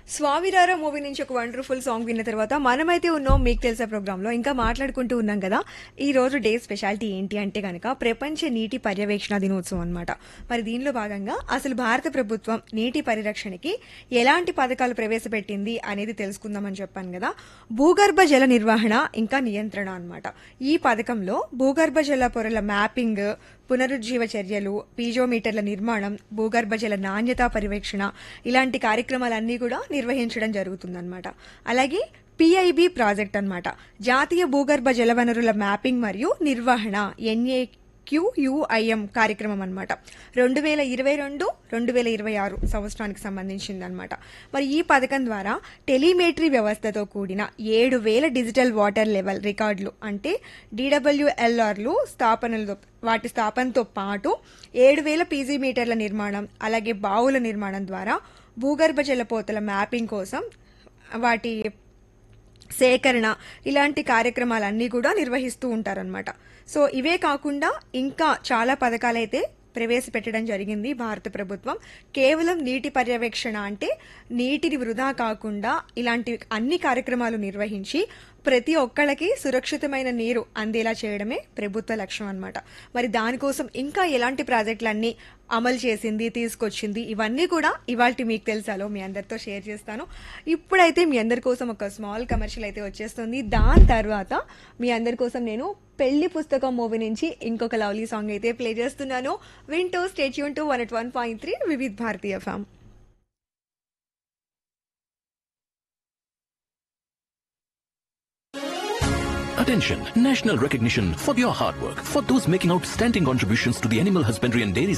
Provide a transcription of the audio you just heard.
స్వామిరారా movie నుంచి ఒక wonderful song విన్న తర్వాత మనమైతే ఉన్నాం మీకు తెలిసే ప్రోగ్రామ్ లో ఇంకా మాట్లాడుకుంటూ ఉన్నాం కదా ఈ రోజు డే స్పెషాలిటీ ఏంటి అంటే కనుక ప్రపంచ నీటి పర్యవేక్షణ దినోత్సవం అన్నమాట మరి దీనిలో భాగంగా అసలు భారత ప్రభుత్వం నీటి పరిరక్షణకి ఎలాంటి పథకాలు ప్రవేశపెట్టింది అనేది తెలుసుకుందామని చెప్పాను కదా భూగర్భ జల నిర్వహణ ఇంకా నియంత్రణ అన్నమాట ఈ పథకంలో భూగర్భ జల పొరల మ్యాపింగ్ పునరుజ్జీవ చర్యలు పీజోమీటర్ల నిర్మాణం భూగర్భ జల నాణ్యత పర్యవేక్షణ ఇలాంటి కార్యక్రమాలన్నీ కూడా నిర్వహించడం జరుగుతుందన్నమాట అలాగే పిఐబి ప్రాజెక్ట్ అన్నమాట జాతీయ భూగర్భ జలవనరుల మ్యాపింగ్ మరియు నిర్వహణ ఎన్ఏ క్యూయుఐఎం కార్యక్రమం అన్నమాట రెండు వేల ఇరవై రెండు రెండు వేల ఇరవై ఆరు సంవత్సరానికి సంబంధించింది అనమాట మరి ఈ పథకం ద్వారా టెలిమేటరీ వ్యవస్థతో కూడిన ఏడు వేల డిజిటల్ వాటర్ లెవెల్ రికార్డులు అంటే డిడబ్ల్యూఎల్ఆర్లు స్థాపనలతో వాటి స్థాపనతో పాటు ఏడు వేల పీజీ మీటర్ల నిర్మాణం అలాగే బావుల నిర్మాణం ద్వారా భూగర్భ జలపోతల మ్యాపింగ్ కోసం వాటి సేకరణ ఇలాంటి కార్యక్రమాలన్నీ కూడా నిర్వహిస్తూ ఉంటారనమాట సో ఇవే కాకుండా ఇంకా చాలా పథకాలైతే ప్రవేశపెట్టడం జరిగింది భారత ప్రభుత్వం కేవలం నీటి పర్యవేక్షణ అంటే నీటిని వృధా కాకుండా ఇలాంటి అన్ని కార్యక్రమాలు నిర్వహించి ప్రతి ఒక్కళ్ళకి సురక్షితమైన నీరు అందేలా చేయడమే ప్రభుత్వ లక్ష్యం అన్నమాట మరి దానికోసం ఇంకా ఎలాంటి ప్రాజెక్టులన్నీ అమలు చేసింది తీసుకొచ్చింది ఇవన్నీ కూడా ఇవాళ మీకు తెలుసాలో మీ అందరితో షేర్ చేస్తాను ఇప్పుడైతే మీ అందరి కోసం ఒక స్మాల్ కమర్షియల్ అయితే వచ్చేస్తుంది దాని తర్వాత మీ అందరి కోసం నేను పెళ్లి పుస్తకం మూవీ నుంచి ఇంకొక లవ్లీ సాంగ్ అయితే ప్లే చేస్తున్నాను వింటూ stay tuned to one eight one point three Vividh Bharati FM Attention! National recognition for your hard work, for those making outstanding contributions to the animal husbandry and dairy